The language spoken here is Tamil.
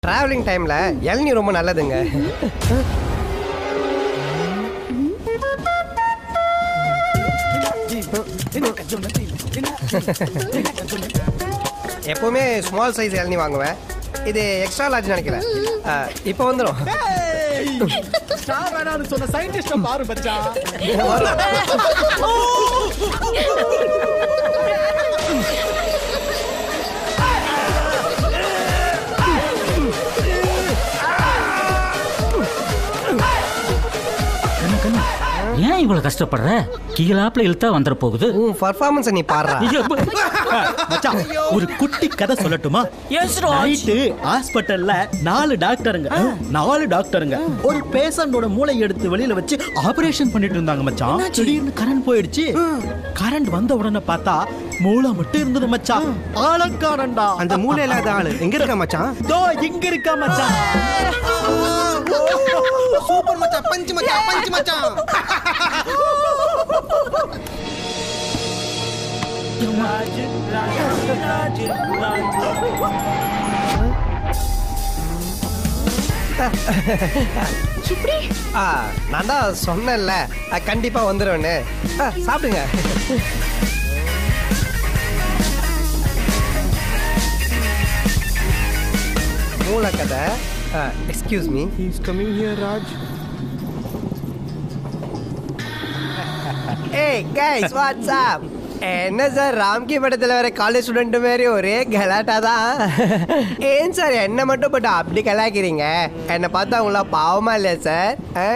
டிராவலிங் டைம்ல இளநீ ரொம்ப நல்லதுங்க எப்பவுமே ஸ்மால் சைஸ் இளநீ வாங்குவேன் இது எக்ஸ்ட்ரா லார்ஜ் நினைக்கிறேன் இப்போ வந்துடும் ஸ்டார் வேணாம்னு சொன்ன சயின்டிஸ்ட பாரு பச்சா கண்ணு கண்ணு ஏன் இவ்வளவு கஷ்டப்படுற கீழாப்புல இழுத்தா வந்துட போகுது உன் பர்ஃபார்மன்ஸை நீ பாடுறா ஐயோ, ப- மச்சான் ஒரு குட்டி கதை சொல்லட்டுமா Yes, Raj. நைட்டு ஹாஸ்பிட்டல்ல நாலு டாக்டருங்க நாலு டாக்டருங்க ஒரு பேஷண்டோட மூளை எடுத்து வெளியில வச்சு ஆபரேஷன் பண்ணிட்டு இருந்தாங்க மச்சான் திடீர்னு கரண்ட் போயிடுச்சு கரண்ட் வந்த உடனே பார்த்தா மூளை மட்டும் இருந்தது மச்சான் ஆளக்காரன்டா அந்த மூளை இல்லாத ஆளு எங்க இருக்க மச்சான் தோ இங்க இருக்கா மச்சான் சூப்பர் மச்சான் பஞ்சு மச்சான் பஞ்சு மச்சான் ஆ நான் தான் சொன்னேன்ல அ, கண்டிப்பா வந்துடுவேன்னு ஆ, சாப்பிடுங்க மூல கதை excuse me He's coming here, Raj. ஏய் கைஸ் வாட்ஸ் அப் என்ன சார் ராம்கி படத்தில் வர காலேஜ் ஸ்டூடெண்ட் மாதிரி ஒரே கலாட்டா தான் ஏன் சார் என்ன மட்டும் போட்டு அப்படி கலாக்கிறீங்க என்னை பார்த்தா உங்களா பாவமா இல்லையா சார்